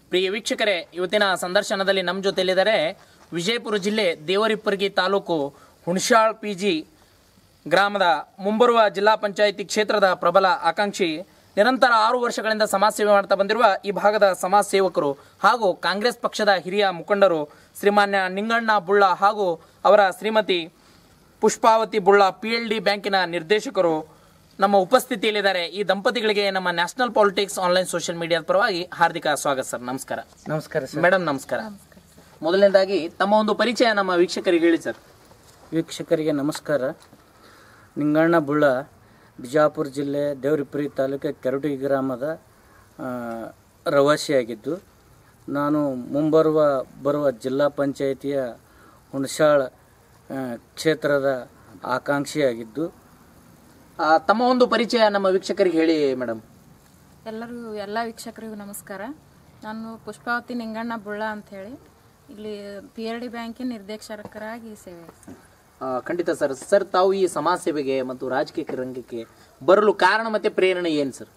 ಪ್ರಿಯ ವೀಕ್ಷಕರೇ ಇವತ್ತಿನ ಸಂದರ್ಶನದಲ್ಲಿ ನಮ್ಮ ಜೊತೆಲಿದ್ದಾರೆ ವಿಜಯಪುರ ಜಿಲ್ಲೆ ದೇವರಿಪ್ಪರ್ಗಿ ತಾಲೂಕು ಹುಣಸಾಳ್ ಪಿ ಜಿ ಗ್ರಾಮದ ಮುಂಬರುವ ಜಿಲ್ಲಾ ಪಂಚಾಯಿತಿ ಕ್ಷೇತ್ರದ ಪ್ರಬಲ ಆಕಾಂಕ್ಷಿ ನಿರಂತರ ಆರು ವರ್ಷಗಳಿಂದ ಸಮಾಜ ಸೇವೆ ಮಾಡ್ತಾ ಬಂದಿರುವ ಈ ಭಾಗದ ಸಮಾಜ ಸೇವಕರು ಹಾಗೂ ಕಾಂಗ್ರೆಸ್ ಪಕ್ಷದ ಹಿರಿಯ ಮುಖಂಡರು ಶ್ರೀಮಾನ್ಯ ನಿಂಗಣ್ಣ ಬುಳ್ಳ ಹಾಗೂ ಅವರ Shrimati Pushpavati Bulla P L D ಬ್ಯಾಂಕಿನ ನಿರ್ದೇಶಕರು ನಮ್ಮ ಉಪಸ್ಥಿತಿಯಲ್ಲಿದ್ದಾರೆ ಈ ದಂಪತಿಗಳಿಗೆ ನಮ್ಮ ನ್ಯಾಷನಲ್ ಪಾಲಿಟಿಕ್ಸ್ ಆನ್ಲೈನ್ ಸೋಷಿಯಲ್ ಮೀಡಿಯಾದ ಪರವಾಗಿ ಹಾರ್ದಿಕ ಸ್ವಾಗತ ಸರ್ ನಮಸ್ಕಾರ ನಮಸ್ಕಾರ ಸರ್ ಮೇಡಮ್ ನಮಸ್ಕಾರ ಮೊದಲನೇದಾಗಿ ತಮ್ಮ ಒಂದು ಪರಿಚಯ ನಮ್ಮ ವೀಕ್ಷಕರಿಗೆ ಹೇಳಿ ಸರ್ ವೀಕ್ಷಕರಿಗೆ ನಮಸ್ಕಾರ ನಿಂಗಣ್ಣ ಬುಳ್ಳ ಬಿಜಾಪುರ ಜಿಲ್ಲೆ ದೇವರಿಪುರಿ ತಾಲೂಕು ಕೆರಟಗಿ ಗ್ರಾಮದ ಆ, ರವಾಸಿಯಾಗಿದ್ದು ನಾನು ಮುಂಬರುವ ಬರುವ ಜಿಲ್ಲಾ ಪಂಚಾಯಿತಿಯ ಹುಣಸಾಳ ಆ, ಕ್ಷೇತ್ರದ ಆಕಾಂಕ್ಷಿಯಾಗಿದ್ದು ಆ, ತಮ್ಮ ಒಂದು ಪರಿಚಯ ನಮ್ಮ ವೀಕ್ಷಕರಿಗೆ ಹೇಳಿ ಮೇಡಮ್ ಎಲ್ಲರಿಗೂ ಎಲ್ಲ ವೀಕ್ಷಕರಿಗೂ ನಮಸ್ಕಾರ ನಾನು ಪುಷ್ಪಾವತಿ ನಿಂಗಣ್ಣ ಬುಳ್ಳ ಅಂತ ಹೇಳಿ ಇಲ್ಲಿ ಪಿ ಆರ್ ಡಿ ಬ್ಯಾಂಕಿನ ನಿರ್ದೇಶಕರಾಗಿ ಸೇವೆ ಆ, ಖಂಡಿತ ಸರ್ ಸರ್ ತಾವು ಈ ಸಮಾಜ ಸೇವೆಗೆ ಮತ್ತು ರಾಜಕೀಯ ರಂಗಕ್ಕೆ ಬರಲು ಕಾರಣ ಮತ್ತೆ ಪ್ರೇರಣೆ ಏನು ಸರ್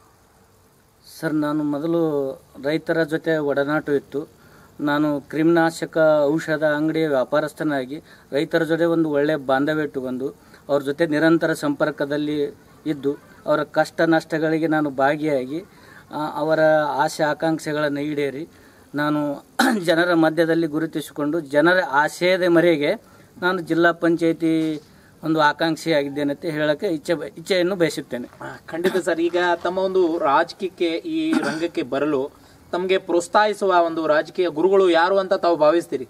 ಸರ್ ನಾನು ಮೊದಲು ರೈತರ ಜೊತೆ ಒಡನಾಟ ಇತ್ತು ನಾನು ಕ್ರಿಮಿನಾಶಕ ಔಷಧ ಅಂಗಡಿಯ ವ್ಯಾಪಾರಸ್ಥನಾಗಿ ರೈತರ ಜೊತೆ ಒಂದು ಒಳ್ಳೆಯ ಬಾಂಧವ್ಯ ಇಟ್ಟುಕೊಂಡು ಅವ್ರ ಜೊತೆ ನಿರಂತರ ಸಂಪರ್ಕದಲ್ಲಿ ಇದ್ದು ಅವರ ಕಷ್ಟ ನಷ್ಟಗಳಿಗೆ ನಾನು ಭಾಗಿಯಾಗಿ ಆ, ಅವರ ಆಸೆ ಆಕಾಂಕ್ಷೆಗಳನ್ನು ಈಡೇರಿ ನಾನು ಜನರ ಮಧ್ಯದಲ್ಲಿ ಗುರುತಿಸಿಕೊಂಡು ಜನರ ಆಶಯದ ಮೇರೆಗೆ ನಾನು ಜಿಲ್ಲಾ ಪಂಚಾಯಿತಿ ಒಂದು ಆಕಾಂಕ್ಷಿಯಾಗಿದ್ದೇನೆ ಅಂತ ಹೇಳಕ್ಕೆ ಇಚ್ಛೆ ಇಚ್ಛೆಯನ್ನು ಬಯಸುತ್ತೇನೆ ಆ, ಖಂಡಿತ ಸರ್ ಈಗ ತಮ್ಮ ಒಂದು ರಾಜಕೀಯಕ್ಕೆ ಈ ರಂಗಕ್ಕೆ ಬರಲು ತಮಗೆ ಪ್ರೋತ್ಸಾಹಿಸುವ ಒಂದು ರಾಜಕೀಯ ಗುರುಗಳು ಯಾರು ಅಂತ ತಾವು ಭಾವಿಸ್ತೀರಿ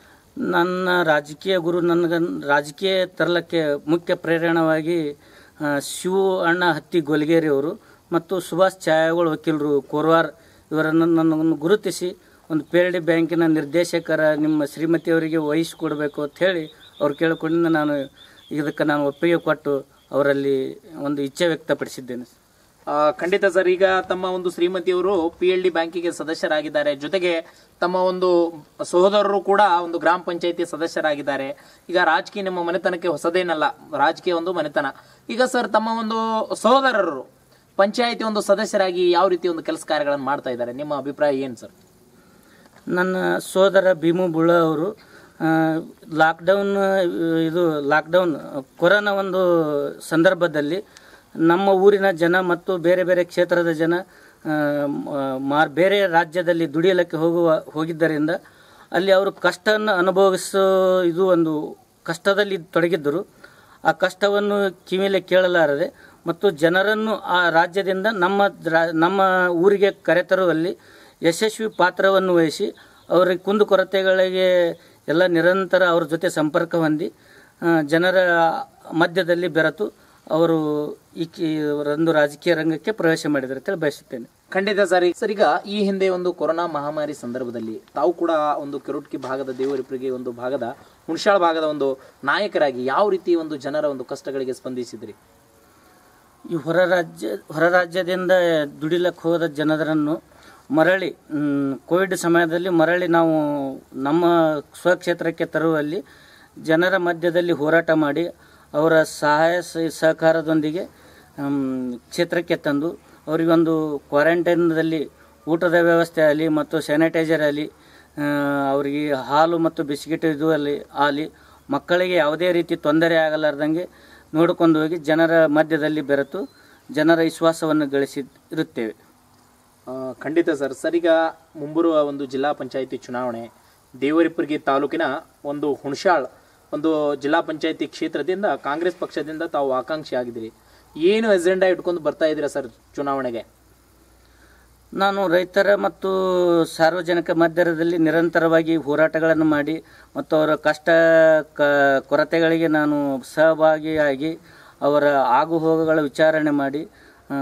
ನನ್ನ ರಾಜಕೀಯ ಗುರು ನನಗೆ ರಾಜಕೀಯ ತರಲಿಕ್ಕೆ ಮುಖ್ಯ ಪ್ರೇರಣವಾಗಿ ಆ, ಶಿವು ಅಣ್ಣ ಹತ್ತಿ ಗೊಲಗೇರಿ ಅವರು ಮತ್ತು ಸುಭಾಷ್ ಛಾಯಾಗೋಳ ವಕೀಲರು ಕೋರ್ವಾರ್ ಇವರನ್ನು ನನ್ನನ್ನು ಗುರುತಿಸಿ ಒಂದು ಪಿ ಎಲ್ ಡಿ ಬ್ಯಾಂಕಿನ ನಿರ್ದೇಶಕರ ನಿಮ್ಮ ಶ್ರೀಮತಿಯವರಿಗೆ ವಹಿಸಿಕೊಡ್ಬೇಕು ಅಂತ ಹೇಳಿ ಅವ್ರು ಕೇಳಿಕೊಂಡು ನಾನು ಇದಕ್ಕೆ ನಾನು ಒಪ್ಪಿಗೆ ಕೊಟ್ಟು ಅವರಲ್ಲಿ ಒಂದು ಇಚ್ಛೆ ವ್ಯಕ್ತಪಡಿಸಿದ್ದೇನೆ ಆ, ಖಂಡಿತ ಸರ್ ಈಗ ತಮ್ಮ ಒಂದು ಶ್ರೀಮತಿಯವರು ಪಿ ಎಲ್ ಡಿ ಬ್ಯಾಂಕಿಗೆ ಸದಸ್ಯರಾಗಿದ್ದಾರೆ ಜೊತೆಗೆ ತಮ್ಮ ಒಂದು ಸಹೋದರರು ಕೂಡ ಒಂದು ಗ್ರಾಮ ಪಂಚಾಯತಿ ಸದಸ್ಯರಾಗಿದ್ದಾರೆ ಈಗ ರಾಜಕೀಯ ನಿಮ್ಮ ಮನೆತನಕ್ಕೆ ಹೊಸದೇನಲ್ಲ ರಾಜಕೀಯ ಒಂದು ಮನೆತನ ಈಗ ಸರ್ ತಮ್ಮ ಒಂದು ಸಹೋದರರು ಪಂಚಾಯತಿ ಒಂದು ಸದಸ್ಯರಾಗಿ ಯಾವ ರೀತಿ ಒಂದು ಕೆಲಸ ಕಾರ್ಯಗಳನ್ನು ಮಾಡ್ತಾ ಇದ್ದಾರೆ ನಿಮ್ಮ ಅಭಿಪ್ರಾಯ ಏನು ಸರ್ ನನ್ನ ಸೋದರ ಭೀಮು ಬುಳ್ಳ ಅವರು ಆ, ಲಾಕ್ಡೌನ್ ಇದು ಲಾಕ್ಡೌನ್ ಕೊರೋನಾ ಒಂದು ಸಂದರ್ಭದಲ್ಲಿ ನಮ್ಮ ಊರಿನ ಜನ ಮತ್ತು ಬೇರೆ ಬೇರೆ ಕ್ಷೇತ್ರದ ಜನ ಆ, ಮ- ಮಾರ್ ಬೇರೆ ರಾಜ್ಯದಲ್ಲಿ ದುಡಿಯಲಿಕ್ಕೆ ಹೋಗುವ ಹೋಗಿದ್ದರಿಂದ ಅಲ್ಲಿ ಅವರು ಕಷ್ಟವನ್ನು ಅನುಭವಿಸೋ ಇದು ಒಂದು ಕಷ್ಟದಲ್ಲಿ ತೊಡಗಿದ್ದರು ಆ ಕಷ್ಟವನ್ನು ಕಿವಿಲೆ ಕೇಳಲಾರದೆ ಮತ್ತು ಜನರನ್ನು ಆ ರಾಜ್ಯದಿಂದ ನಮ್ಮ ರಾ- ನಮ್ಮ ಊರಿಗೆ ಕರೆತರುವಲ್ಲಿ ಯಶಸ್ವಿ ಪಾತ್ರವನ್ನು ವಹಿಸಿ ಅವರ ಕುಂದುಕೊರತೆಗಳಿಗೆ ಎಲ್ಲ ನಿರಂತರ ಅವ್ರ ಜೊತೆ ಸಂಪರ್ಕ ಹೊಂದಿ ಆ, ಜನರ ಮಧ್ಯದಲ್ಲಿ ಬೆರೆತು ಅವರು ಈ ಕಿ- ಒಂದು ರಾಜಕೀಯ ರಂಗಕ್ಕೆ ಪ್ರವೇಶ ಮಾಡಿದ್ದಾರೆ ಅಂತೇಳಿ ಬಯಸುತ್ತೇನೆ ಖಂಡಿತ ಸರ್ ಈಗ- ಸರ್ ಈಗ ಈ ಹಿಂದೆ ಒಂದು ಕೊರೋನಾ ಮಹಾಮಾರಿ ಸಂದರ್ಭದಲ್ಲಿ ತಾವು ಕೂಡ ಒಂದು ಕೆರುಟ್ಕಿ ಭಾಗದ ದೇವರಿಪರಿಗೆ ಒಂದು ಭಾಗದ ಹುಣಸಾಳ ಭಾಗದ ಒಂದು ನಾಯಕರಾಗಿ ಯಾವ ರೀತಿ ಒಂದು ಜನರ ಒಂದು ಕಷ್ಟಗಳಿಗೆ ಸ್ಪಂದಿಸಿದ್ರಿ ಈ ಹೊರ ರಾಜ್ಯ ಹೊರ ರಾಜ್ಯದಿಂದ ದುಡಿಲಕ್ಕೆ ಹೋದ ಜನರನ್ನು ಮರಳಿ ಮ್, ಕೋವಿಡ್ ಸಮಯದಲ್ಲಿ ಮರಳಿ ನಾವು ನಮ್ಮ ಸ್ವಕ್ಷೇತ್ರಕ್ಕೆ ತರುವಲ್ಲಿ ಜನರ ಮಧ್ಯದಲ್ಲಿ ಹೋರಾಟ ಮಾಡಿ ಅವರ ಸಹಾಯ ಸ- ಸಹಕಾರದೊಂದಿಗೆ ಮ್, ಕ್ಷೇತ್ರಕ್ಕೆ ತಂದು ಅವರಿಗೊಂದು ಕ್ವಾರಂಟೈನ್ದಲ್ಲಿ ಊಟದ ವ್ಯವಸ್ಥೆ ಆಗಲಿ ಮತ್ತು ಸ್ಯಾನಿಟೈಸರ್ ಆಗಲಿ ಆ, ಅವರಿಗೆ ಹಾಲು ಮತ್ತು ಬಿಸ್ಕಿಟ್ ಇದು ಅಲ್ಲಿ ಆಗಲಿ ಮಕ್ಕಳಿಗೆ ಯಾವುದೇ ರೀತಿ ತೊಂದರೆ ಆಗಲಾರ್ದಂಗೆ ನೋಡಿಕೊಂಡು ಹೋಗಿ ಜನರ ಮಧ್ಯದಲ್ಲಿ ಬೆರೆತು ಜನರ ವಿಶ್ವಾಸವನ್ನು ಗಳಿಸಿ ಇರುತ್ತೇವೆ ಆ, ಖಂಡಿತ ಸರ್ ಸರ್ ಈಗ ಮುಂಬರುವ ಒಂದು ಜಿಲ್ಲಾ ಪಂಚಾಯಿತಿ ಚುನಾವಣೆ ದೇವರಿಪ್ಪರ್ಗಿ ತಾಲೂಕಿನ ಒಂದು ಹುಣಸಾಳ್ ಒಂದು ಜಿಲ್ಲಾ ಪಂಚಾಯಿತಿ ಕ್ಷೇತ್ರದಿಂದ ಕಾಂಗ್ರೆಸ್ ಪಕ್ಷದಿಂದ ತಾವು ಆಕಾಂಕ್ಷಿ ಆಗಿದ್ದೀರಿ ಏನು ಎಜೆಂಡಾ ಇಟ್ಕೊಂಡು ಬರ್ತಾ ಇದ್ದೀರಾ ಸರ್ ಚುನಾವಣೆಗೆ ನಾನು ರೈತರ ಮತ್ತು ಸಾರ್ವಜನಿಕ ಮಧ್ಯದಲ್ಲಿ ನಿರಂತರವಾಗಿ ಹೋರಾಟಗಳನ್ನು ಮಾಡಿ ಮತ್ತು ಅವರ ಕಷ್ಟ ಕ ಕೊರತೆಗಳಿಗೆ ನಾನು ಸಹಭಾಗಿಯಾಗಿ ಅವರ ಆಗುಹೋಗುಗಳ ವಿಚಾರಣೆ ಮಾಡಿ ಆ,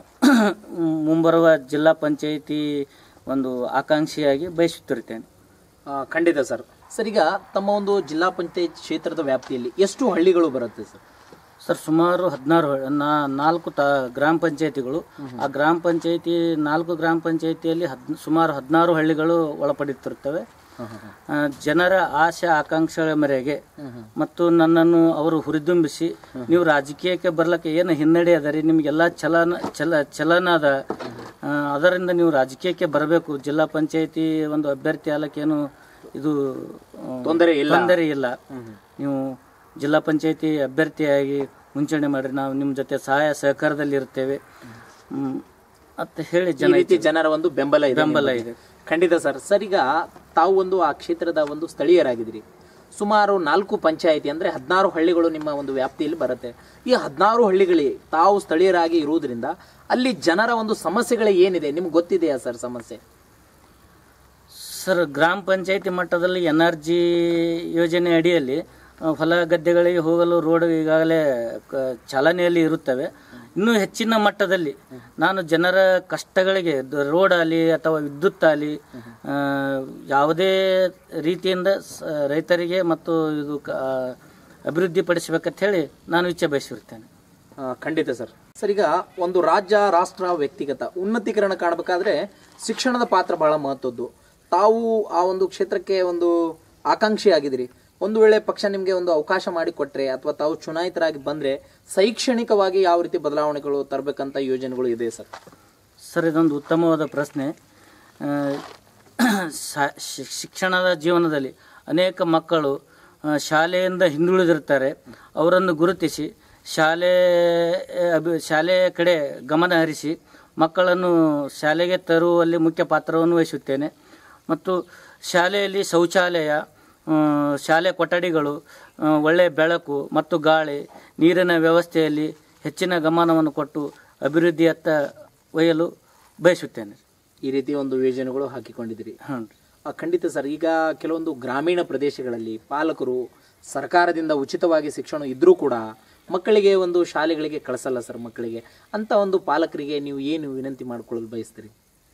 ಮುಂಬರುವ ಜಿಲ್ಲಾ ಪಂಚಾಯಿತಿ ಒಂದು ಆಕಾಂಕ್ಷಿಯಾಗಿ ಬಯಸುತ್ತಿರುತ್ತೇನೆ ಆ, ಖಂಡಿತ ಸರ್ ಸರ್ ಈಗ ತಮ್ಮ ಒಂದು ಜಿಲ್ಲಾ ಪಂಚಾಯತ್ ಕ್ಷೇತ್ರದ ವ್ಯಾಪ್ತಿಯಲ್ಲಿ ಎಷ್ಟು ಹಳ್ಳಿಗಳು ಬರುತ್ತೆ ಸರ್ ಸರ್ ಸುಮಾರು ಹದಿನಾರು ನಾ ನಾಲ್ಕು ತಾ ಗ್ರಾಮ ಪಂಚಾಯತಿಗಳು ಆ ಗ್ರಾಮ ಪಂಚಾಯತಿ ನಾಲ್ಕು ಗ್ರಾಮ ಪಂಚಾಯತಿಯಲ್ಲಿ ಹದ್ ಸುಮಾರು ಹದಿನಾರು ಹಳ್ಳಿಗಳು ಒಳಪಡುತ್ತಿರುತ್ತವೆ ಆ, ಜನರ ಆಶೆ ಆಕಾಂಕ್ಷೆಗಳ ಮೇರೆಗೆ ಮತ್ತು ನನ್ನನ್ನು ಅವರು ಹುರಿದುಂಬಿಸಿ ನೀವು ರಾಜಕೀಯಕ್ಕೆ ಬರ್ಲಿಕ್ಕೆ ಏನು ಹಿನ್ನಡೆ ಅದ ರೀ ನಿಮಗೆಲ್ಲ ಚಲನ ಚಲ ಚಲನ ಅದ ಆ, ಅದರಿಂದ ನೀವು ರಾಜಕೀಯಕ್ಕೆ ಬರಬೇಕು ಜಿಲ್ಲಾ ಪಂಚಾಯತಿ ಒಂದು ಅಭ್ಯರ್ಥಿ ಆಗಲಿಕ್ಕೇನು ಇದು ಆ, ತೊಂದರೆ ಇಲ್ಲ. ತೊಂದರೆ ಇಲ್ಲ ನೀವು ಜಿಲ್ಲಾ ಪಂಚಾಯತಿ ಅಭ್ಯರ್ಥಿಯಾಗಿ ಮುಂಚೂಣಿ ಮಾಡಿರಿ ನಾವು ನಿಮ್ಮ ಜೊತೆ ಸಹಾಯ ಸಹಕಾರದಲ್ಲಿ ಇರ್ತೇವೆ ಹ್ಮ್, ಅಂತ ಹೇಳಿ ಈ ಜನ ರೀತಿ ಜನರ ಒಂದು ಬೆಂಬಲ ಇದೆ ಬೆಂಬಲ ನಿಮ್ಮ ಇದೆ. ಬಗ್ಗೆ. ಖಂಡಿತ ಸರ್ ಸರ್ ಈಗ ತಾವು ಒಂದು ಆ ಕ್ಷೇತ್ರದ ಒಂದು ಸ್ಥಳೀಯರಾಗಿದ್ದೀರಿ ಸುಮಾರು ನಾಲ್ಕು ಪಂಚಾಯಿತಿ ಅಂದ್ರೆ ಹದಿನಾರು ಹಳ್ಳಿಗಳು ನಿಮ್ಮ ಒಂದು ವ್ಯಾಪ್ತಿಯಲ್ಲಿ ಬರುತ್ತೆ ಈ ಹದಿನಾರು ಹಳ್ಳಿಗಳಿಗೆ ತಾವು ಸ್ಥಳೀಯರಾಗಿ ಇರುವುದರಿಂದ ಅಲ್ಲಿ ಜನರ ಒಂದು ಸಮಸ್ಯೆಗಳು ಏನಿದೆ ನಿಮ್ಗೆ ಗೊತ್ತಿದೆಯಾ ಸರ್ ಸಮಸ್ಯೆ ಸರ್ ಗ್ರಾಮ ಪಂಚಾಯತಿ ಮಟ್ಟದಲ್ಲಿ ಎನ್ ಆರ್ ಜಿ ಯೋಜನೆ ಅಡಿಯಲ್ಲಿ ಆ, ಹೊಲ ಗದ್ದೆಗಳಿಗೆ ಹೋಗಲು ರೋಡ್ ಈಗಾಗಲೇ ಕ- ಚಾಲನೆಯಲ್ಲಿ ಇರುತ್ತವೆ ಇನ್ನೂ ಹೆಚ್ಚಿನ ಮಟ್ಟದಲ್ಲಿ ನಾನು ಜನರ ಕಷ್ಟಗಳಿಗೆ ದ- ರೋಡ್ ಆಗಲಿ ಅಥವಾ ವಿದ್ಯುತ್ ಆಗಲಿ ಆ, ಯಾವುದೇ ರೀತಿಯಿಂದ ಸ- ರೈತರಿಗೆ ಮತ್ತು ಇದು ಕ- ಅಭಿವೃದ್ಧಿಪಡಿಸಬೇಕಂತ ಹೇಳಿ ನಾನು ಇಚ್ಛೆ ಬಯಸಿರ್ತೇನೆ ಆ, ಖಂಡಿತ ಸರ್ ಸರ್ ಈಗ ಒಂದು ರಾಜ್ಯ ರಾಷ್ಟ್ರ ವ್ಯಕ್ತಿಗತ ಉನ್ನತೀಕರಣ ಕಾಣಬೇಕಾದ್ರೆ ಶಿಕ್ಷಣದ ಪಾತ್ರ ಬಹಳ ಮಹತ್ವದ್ದು ತಾವು ಆ ಒಂದು ಕ್ಷೇತ್ರಕ್ಕೆ ಒಂದು ಆಕಾಂಕ್ಷಿ ಆಗಿದ್ದೀರಿ ಒಂದು ವೇಳೆ ಪಕ್ಷ ನಿಮಗೆ ಒಂದು ಅವಕಾಶ ಮಾಡಿ ಕೊಟ್ರೆ ಅಥವಾ ತಾವು ಚುನಾಯಿತರಾಗಿ ಬಂದ್ರೆ ಶೈಕ್ಷಣಿಕವಾಗಿ ಯಾವ ರೀತಿ ಬದಲಾವಣೆಗಳು ತರಬೇಕಂತ ಯೋಜನೆಗಳು ಇದೆ ಸರ್ ಸರ್ ಇದೊಂದು ಉತ್ತಮವಾದ ಪ್ರಶ್ನೆ ಆ, ಸ- ಶಿ- ಶಿಕ್ಷಣದ ಜೀವನದಲ್ಲಿ ಅನೇಕ ಮಕ್ಕಳು ಆ, ಶಾಲೆಯಿಂದ ಹಿಂದುಳಿದಿರ್ತಾರೆ ಅವರನ್ನು ಗುರುತಿಸಿ ಶಾಲೆ ಅಭಿ ಶಾಲೆಯ ಕಡೆ ಗಮನ ಹರಿಸಿ ಮಕ್ಕಳನ್ನು ಶಾಲೆಗೆ ತರುವಲ್ಲಿ ಮುಖ್ಯ ಪಾತ್ರವನ್ನು ವಹಿಸುತ್ತೇನೆ ಮತ್ತು ಶಾಲೆಯಲ್ಲಿ ಶೌಚಾಲಯ ಆ, ಶಾಲೆ ಕೊಠಡಿಗಳು ಆ, ಒಳ್ಳೆಯ ಬೆಳಕು ಮತ್ತು ಗಾಳಿ ನೀರಿನ ವ್ಯವಸ್ಥೆಯಲ್ಲಿ ಹೆಚ್ಚಿನ ಗಮನವನ್ನು ಕೊಟ್ಟು ಅಭಿವೃದ್ಧಿಯತ್ತ ಒಯ್ಯಲು ಬಯಸುತ್ತೇನೆ ಈ ರೀತಿ ಒಂದು ಯೋಜನೆಗಳು ಹಾಕಿಕೊಂಡಿದ್ದೀರಿ ಹ್ಞೂ ಆ, ಖಂಡಿತ ಸರ್ ಈಗ ಕೆಲವೊಂದು ಗ್ರಾಮೀಣ ಪ್ರದೇಶಗಳಲ್ಲಿ ಪಾಲಕರು ಸರ್ಕಾರದಿಂದ ಉಚಿತವಾಗಿ ಶಿಕ್ಷಣ ಇದ್ರೂ ಕೂಡ ಮಕ್ಕಳಿಗೆ ಒಂದು ಶಾಲೆಗಳಿಗೆ ಕಳಿಸಲ್ಲ ಸರ್ ಮಕ್ಕಳಿಗೆ ಅಂತ ಒಂದು ಪಾಲಕರಿಗೆ ನೀವು ಏನು ವಿನಂತಿ ಮಾಡ್ಕೊಳ್ಳಲು ಬಯಸ್ತೀರಿ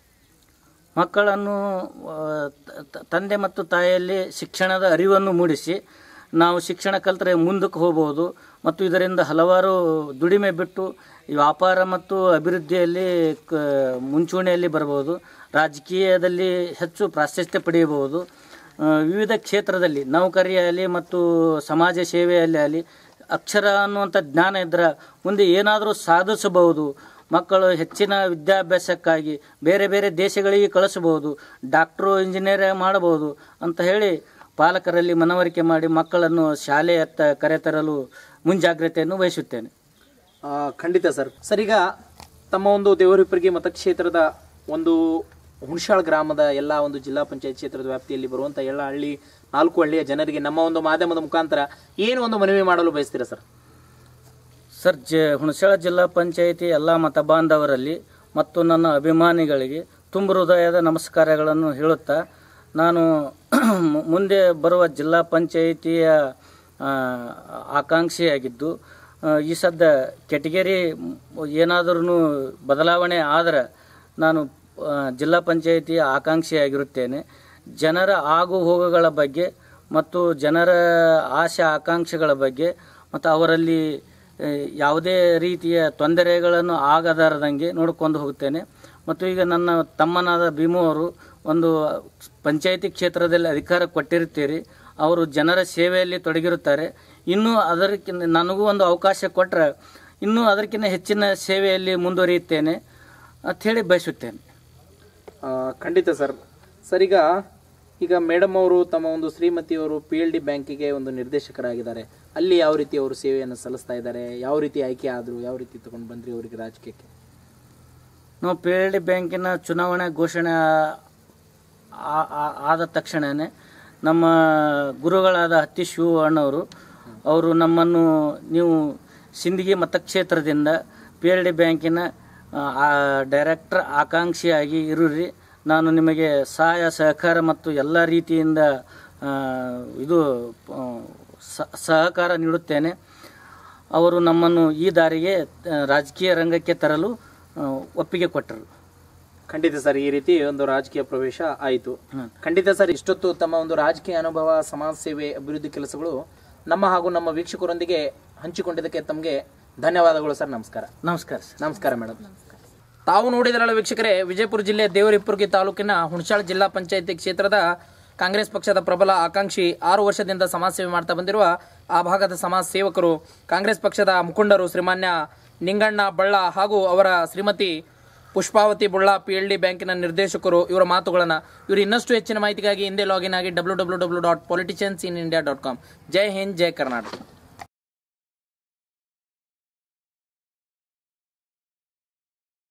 ಮಕ್ಕಳನ್ನು ಆ, ತ- ತ- ತಂದೆ ಮತ್ತು ತಾಯಿಯಲ್ಲಿ ಶಿಕ್ಷಣದ ಅರಿವನ್ನು ಮೂಡಿಸಿ ನಾವು ಶಿಕ್ಷಣ ಕಲಿತರೆ ಮುಂದಕ್ಕೆ ಹೋಗ್ಬೋದು ಮತ್ತು ಇದರಿಂದ ಹಲವಾರು ದುಡಿಮೆ ಬಿಟ್ಟು ಈ ವ್ಯಾಪಾರ ಮತ್ತು ಅಭಿವೃದ್ಧಿಯಲ್ಲಿ ಕ ಮುಂಚೂಣಿಯಲ್ಲಿ ಬರಬಹುದು ರಾಜಕೀಯದಲ್ಲಿ ಹೆಚ್ಚು ಪ್ರಾಶಸ್ತ್ಯ ಪಡೆಯಬಹುದು ಆ, ವಿವಿಧ ಕ್ಷೇತ್ರದಲ್ಲಿ ನೌಕರಿಯಲ್ಲಿ ಮತ್ತು ಸಮಾಜ ಸೇವೆಯಲ್ಲಿ ಆಗಲಿ ಅಕ್ಷರ ಅನ್ನುವಂಥ ಜ್ಞಾನ ಇದ್ದರೆ ಮುಂದೆ ಏನಾದರೂ ಸಾಧಿಸಬಹುದು ಮಕ್ಕಳು ಹೆಚ್ಚಿನ ವಿದ್ಯಾಭ್ಯಾಸಕ್ಕಾಗಿ ಬೇರೆ ಬೇರೆ ದೇಶಗಳಿಗೆ ಕಳಿಸಬಹುದು ಡಾಕ್ಟ್ರು ಇಂಜಿನಿಯರ್ ಮಾಡಬಹುದು ಅಂತ ಹೇಳಿ ಪಾಲಕರಲ್ಲಿ ಮನವರಿಕೆ ಮಾಡಿ ಮಕ್ಕಳನ್ನು ಶಾಲೆಯತ್ತ ಕರೆತರಲು ಮುಂಜಾಗ್ರತೆಯನ್ನು ವಹಿಸುತ್ತೇನೆ ಆ, ಖಂಡಿತ ಸರ್ ಸರ್ ಈಗ ತಮ್ಮ ಒಂದು ದೇವರಿಪ್ಪರಿಗೆ ಮತಕ್ಷೇತ್ರದ ಒಂದು ಹುಣಸಾಳ್ ಗ್ರಾಮದ ಎಲ್ಲ ಒಂದು ಜಿಲ್ಲಾ ಪಂಚಾಯತ್ ಕ್ಷೇತ್ರದ ವ್ಯಾಪ್ತಿಯಲ್ಲಿ ಬರುವಂತ ಎಲ್ಲ ಹಳ್ಳಿ ನಾಲ್ಕು ಹಳ್ಳಿಯ ಜನರಿಗೆ ನಮ್ಮ ಒಂದು ಮಾಧ್ಯಮದ ಮುಖಾಂತರ ಏನು ಒಂದು ಮನವಿ ಮಾಡಲು ಬಯಸ್ತೀರಾ ಸರ್ ಸರ್ ಜ ಹುಣಸಳ ಜಿಲ್ಲಾ ಪಂಚಾಯಿತಿ ಎಲ್ಲ ಮತ ಬಾಂಧವರಲ್ಲಿ ಮತ್ತು ನನ್ನ ಅಭಿಮಾನಿಗಳಿಗೆ ತುಂಬ ಹೃದಯದ ನಮಸ್ಕಾರಗಳನ್ನು ಹೇಳುತ್ತಾ ನಾನು ಮುಂದೆ ಬರುವ ಜಿಲ್ಲಾ ಪಂಚಾಯಿತಿಯ ಆ, ಆಕಾಂಕ್ಷಿಯಾಗಿದ್ದು ಆ, ಈ ಸದ್ದ ಕೆಟಗರಿ ಏನಾದರೂ ಬದಲಾವಣೆ ಆದರೆ ನಾನು ಆ, ಜಿಲ್ಲಾ ಪಂಚಾಯಿತಿಯ ಆಕಾಂಕ್ಷಿಯಾಗಿರುತ್ತೇನೆ ಜನರ ಆಗು ಹೋಗುಗಳ ಬಗ್ಗೆ ಮತ್ತು ಜನರ ಆಶೆ ಆಕಾಂಕ್ಷೆಗಳ ಬಗ್ಗೆ ಮತ್ತು ಅವರಲ್ಲಿ ಆ, ಯಾವುದೇ ರೀತಿಯ ತೊಂದರೆಗಳನ್ನು ಆಗದಾರದಂಗೆ ನೋಡ್ಕೊಂಡು ಹೋಗುತ್ತೇನೆ ಮತ್ತು ಈಗ ನನ್ನ ತಮ್ಮನಾದ ಭೀಮು ಅವರು ಒಂದು ಪಂಚಾಯಿತಿ ಕ್ಷೇತ್ರದಲ್ಲಿ ಅಧಿಕಾರ ಕೊಟ್ಟಿರುತ್ತೀರಿ ಅವರು ಜನರ ಸೇವೆಯಲ್ಲಿ ತೊಡಗಿರುತ್ತಾರೆ ಇನ್ನೂ ಅದಕ್ಕಿಂತ ನನಗೂ ಒಂದು ಅವಕಾಶ ಕೊಟ್ಟರೆ ಇನ್ನೂ ಅದಕ್ಕಿಂತ ಹೆಚ್ಚಿನ ಸೇವೆಯಲ್ಲಿ ಮುಂದುವರಿಯುತ್ತೇನೆ ಅಂಥೇಳಿ ಬಯಸುತ್ತೇನೆ ಆ, ಖಂಡಿತ ಸರ್ ಸರ್ ಈಗ ಈಗ ಮೇಡಮ್ ಅವರು ತಮ್ಮ ಒಂದು ಶ್ರೀಮತಿಯವರು ಪಿ ಎಲ್ ಡಿ ಬ್ಯಾಂಕಿಗೆ ಒಂದು ನಿರ್ದೇಶಕರಾಗಿದ್ದಾರೆ ಅಲ್ಲಿ ಯಾವ ರೀತಿ ಅವರು ಸೇವೆಯನ್ನು ಸಲ್ಲಿಸ್ತಾ ಇದ್ದಾರೆ ಯಾವ ರೀತಿ ಆಯ್ಕೆ ಆದ್ರು ಯಾವ ರೀತಿ ತಗೊಂಡು ಬಂದ್ರಿ ಅವರಿಗೆ ರಾಜಕೀಯಕ್ಕೆ ನಾವು ಪಿ ಎಲ್ ಡಿ ಬ್ಯಾಂಕಿನ ಚುನಾವಣೆ ಘೋಷಣೆ ಆ- ಆ- ಆದ ತಕ್ಷಣವೇ ನಮ್ಮ ಗುರುಗಳಾದ ಹತ್ತಿ ಶಿವ ಅಣ್ಣವರು ಅವರು ನಮ್ಮನ್ನು ನೀವು ಸಿಂದಗಿ ಮತಕ್ಷೇತ್ರದಿಂದ ಪಿ ಎಲ್ ಡಿ ಬ್ಯಾಂಕಿನ ಆ, ಡೈರೆಕ್ಟರ್ ಆಕಾಂಕ್ಷಿಯಾಗಿ ಇರುರಿ ನಾನು ನಿಮಗೆ ಸಹಾಯ ಸಹಕಾರ ಮತ್ತು ಎಲ್ಲ ರೀತಿಯಿಂದ ಆ, ಇದು ಆ, ಸ- ಸಹಕಾರ ನೀಡುತ್ತೇನೆ ಅವರು ನಮ್ಮನ್ನು ಈ ದಾರಿಗೆ ಆ, ರಾಜಕೀಯ ರಂಗಕ್ಕೆ ತರಲು ಆ, ಒಪ್ಪಿಗೆ ಕೊಟ್ಟರು ಖಂಡಿತ ಸರ್ ಈ ರೀತಿ ಒಂದು ರಾಜಕೀಯ ಪ್ರವೇಶ ಆಯಿತು ಹ್ಮ್. ಖಂಡಿತ ಸರ್ ಇಷ್ಟೊತ್ತು ತಮ್ಮ ಒಂದು ರಾಜಕೀಯ ಅನುಭವ ಸಮಾಜ ಸೇವೆ ಅಭಿವೃದ್ಧಿ ಕೆಲಸಗಳು ನಮ್ಮ ಹಾಗೂ ನಮ್ಮ ವೀಕ್ಷಕರೊಂದಿಗೆ ಹಂಚಿಕೊಂಡಿದ್ದಕ್ಕೆ ತಮಗೆ ಧನ್ಯವಾದಗಳು ಸರ್ ನಮಸ್ಕಾರ ನಮಸ್ಕಾರ ಸರ್ ನಮಸ್ಕಾರ ಮೇಡಮ್ ತಾವು ನೋಡಿದ್ರಲ್ಲ ವೀಕ್ಷಕರೇ ವಿಜಯಪುರ ಜಿಲ್ಲೆ ದೇವರಿಪ್ಪುರ್ಗಿ ತಾಲೂಕಿನ ಹುಣಸಾಳ ಜಿಲ್ಲಾ ಪಂಚಾಯಿತಿ ಕ್ಷೇತ್ರದ ಕಾಂಗ್ರೆಸ್ ಪಕ್ಷದ ಪ್ರಬಲ ಆಕಾಂಕ್ಷಿ ಆರು ವರ್ಷದಿಂದ ಸಮಾಜ ಸೇವೆ ಮಾಡ್ತಾ ಬಂದಿರುವ ಆ ಭಾಗದ ಸಮಾಜ ಸೇವಕರು ಕಾಂಗ್ರೆಸ್ ಪಕ್ಷದ ಮುಖಂಡರು ಶ್ರೀಮಾನ್ಯ ನಿಂಗಣ್ಣ ಬಳ್ಳ ಹಾಗೂ ಅವರ Shrimati Pushpavati Bulla P L D ಬ್ಯಾಂಕಿನ ನಿರ್ದೇಶಕರು ಇವರ ಮಾತುಗಳನ್ನು ಇವರು ಇನ್ನಷ್ಟು ಹೆಚ್ಚಿನ ಮಾಹಿತಿಗಾಗಿ ಹಿಂದೆ ಲಾಗಿನ್ ಆಗಿ W W W dot politicians in India dot com Jai Hind Jai Karnataka